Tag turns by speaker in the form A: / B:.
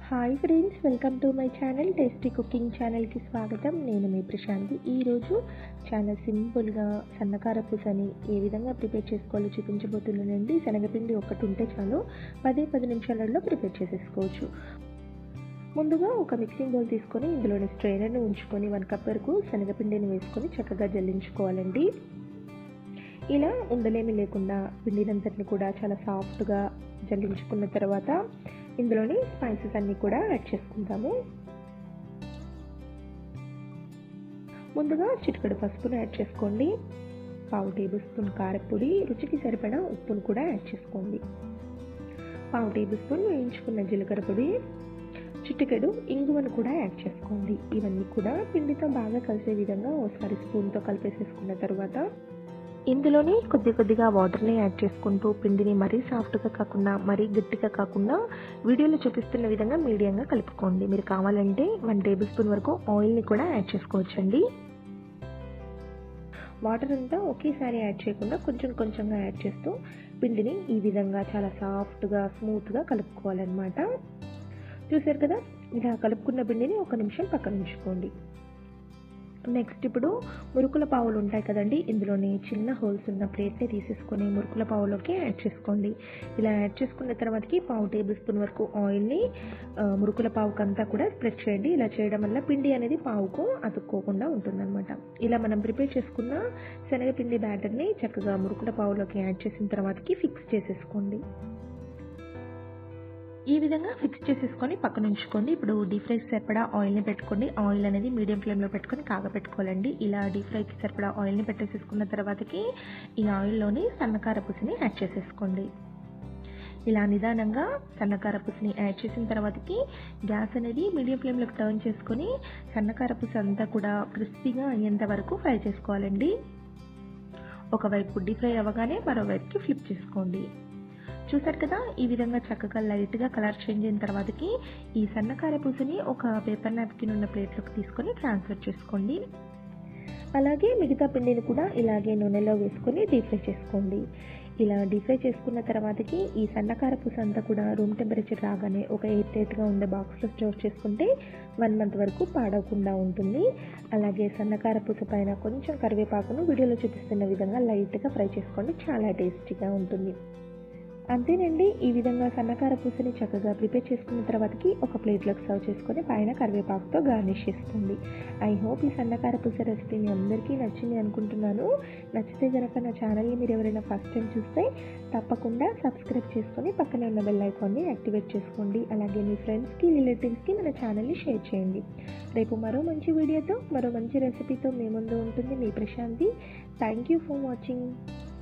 A: hi friends welcome to my channel tasty cooking ఛానల్కి స్వాగతం నేను మీ ప్రశాంతి ఈరోజు చాలా సింపుల్గా సన్నకార పూసని ఏ విధంగా ప్రిపేర్ చేసుకోవాలో చూపించబోతున్నానండి శనగపిండి ఒకటి ఉంటే చాలు పదే పది నిమిషాలలో ప్రిపేర్ చేసేసుకోవచ్చు ముందుగా ఒక మిక్సింగ్ బౌల్ తీసుకొని ఇందులోని స్ట్రైనర్ని ఉంచుకొని వన్ కప్ వరకు శనగపిండిని వేసుకొని చక్కగా జల్లించుకోవాలండి ఇలా ఉండలేమి లేకుండా పిండినంతటిని కూడా చాలా సాఫ్ట్గా జల్లించుకున్న తర్వాత ఇందులోని స్పైసెస్ అన్నీ కూడా యాడ్ చేసుకుంటాము ముందుగా చిటికడు పసుపును యాడ్ చేసుకోండి పావు టేబుల్ స్పూన్ కారపొడి రుచికి సరిపడా ఉప్పును కూడా యాడ్ చేసుకోండి పావు టేబుల్ స్పూన్ వేయించుకున్న జీలకర్ర పొడి చిటికెడు ఇంగువను కూడా యాడ్ చేసుకోండి ఇవన్నీ కూడా పిండితో బాగా కలిసే విధంగా ఓసారి స్పూన్తో కలిపేసేసుకున్న తర్వాత ఇందులోనే కొద్ది కొద్దిగా వాటర్ని యాడ్ చేసుకుంటూ పిండిని మరీ సాఫ్ట్గా కాకుండా మరీ గట్టిగా కాకుండా వీడియోలో చూపిస్తున్న విధంగా మీడియంగా కలుపుకోండి మీరు కావాలంటే వన్ టేబుల్ స్పూన్ వరకు ఆయిల్ని కూడా యాడ్ చేసుకోవచ్చండి వాటర్ అంతా ఒకేసారి యాడ్ చేయకుండా కొంచెం కొంచెంగా యాడ్ చేస్తూ పిండిని ఈ విధంగా చాలా సాఫ్ట్గా స్మూత్గా కలుపుకోవాలన్నమాట చూసారు కదా ఇలా కలుపుకున్న పిండిని ఒక నిమిషం పక్కన ఉంచుకోండి నెక్స్ట్ ఇప్పుడు మురుకుల పావులు ఉంటాయి కదండి ఇందులోని చిన్న హోల్స్ ఉన్న ప్లేట్ని తీసేసుకొని మురుకుల పావులోకి యాడ్ చేసుకోండి ఇలా యాడ్ చేసుకున్న తర్వాతకి పావు టేబుల్ స్పూన్ వరకు ఆయిల్ని మురుకుల పావుకంతా కూడా స్ప్రెడ్ చేయండి ఇలా చేయడం వల్ల పిండి అనేది పావుకు అతుక్కోకుండా ఉంటుందన్నమాట ఇలా మనం ప్రిపేర్ చేసుకున్న శనగపిండి బ్యాటర్ని చక్కగా మురుకుల పావులోకి యాడ్ చేసిన తర్వాతకి ఫిక్స్ చేసేసుకోండి ఈ విధంగా ఫిక్స్ చేసేసుకొని పక్కన ఉంచుకోండి ఇప్పుడు డీప్ ఫ్రైకి సరిపడా ఆయిల్ని పెట్టుకోండి ఆయిల్ అనేది మీడియం ఫ్లేమ్లో పెట్టుకొని కాగపెట్టుకోవాలండి ఇలా డీప్ ఫ్రైకి సరిపడా ఆయిల్ని పెట్టేసేసుకున్న తర్వాతకి ఈ ఆయిల్లోని సన్నకార పుసిని యాడ్ చేసేసుకోండి ఇలా నిదానంగా సన్నకార పుసిని యాడ్ చేసిన తర్వాతకి గ్యాస్ అనేది మీడియం ఫ్లేమ్లోకి టర్న్ చేసుకొని సన్నకార పుసి అంతా కూడా క్రిస్పీగా అయ్యేంత వరకు ఫ్రై చేసుకోవాలండి ఒకవైపు డీప్ ఫ్రై అవ్వగానే మరోవైపుకి ఫ్లిప్ చేసుకోండి చూసారు కదా ఈ విధంగా చక్కగా లైట్గా కలర్ చేంజ్ అయిన తర్వాతకి ఈ సన్నకార పూసని ఒక పేపర్ నాప్కిన్ ఉన్న ప్లేట్లోకి తీసుకొని ట్రాన్స్ఫర్ చేసుకోండి అలాగే మిగతా పిండిని కూడా ఇలాగే నూనెలో వేసుకొని డీప్ ఫ్రై చేసుకోండి ఇలా డీప్ ఫ్రై చేసుకున్న తర్వాతకి ఈ సన్నకార పూస అంతా కూడా రూమ్ టెంపరేచర్ రాగానే ఒక ఎయిట్ ఎయిట్గా ఉండే బాక్స్లో స్టోర్ చేసుకుంటే వన్ మంత్ వరకు పాడవకుండా ఉంటుంది అలాగే సన్నకార పూస పైన కొంచెం కరివేపాకును వీడియోలో చూపిస్తున్న విధంగా లైట్గా ఫ్రై చేసుకోండి చాలా టేస్టీగా ఉంటుంది అంతేనండి ఈ విధంగా సన్నకార పూసని చక్కగా ప్రిపేర్ చేసుకున్న తర్వాతకి ఒక ప్లేట్లోకి సర్వ్ చేసుకొని పైన కరివేపాకుతో గార్నిష్ చేసుకోండి ఐ హోప్ ఈ సన్నకార పూస రెసిపీ మీ అందరికీ నచ్చింది అనుకుంటున్నాను నచ్చితే కనుక నా ఛానల్ని మీరు ఎవరైనా ఫస్ట్ టైం చూస్తే తప్పకుండా సబ్స్క్రైబ్ చేసుకొని పక్కనే ఉన్న బెల్ ఐకాన్ని యాక్టివేట్ చేసుకోండి అలాగే మీ ఫ్రెండ్స్కి రిలేటివ్స్కి మన ఛానల్ని షేర్ చేయండి రేపు మరో మంచి వీడియోతో మరో మంచి రెసిపీతో మీ ముందు ఉంటుంది మీ Prashanti thank you for watching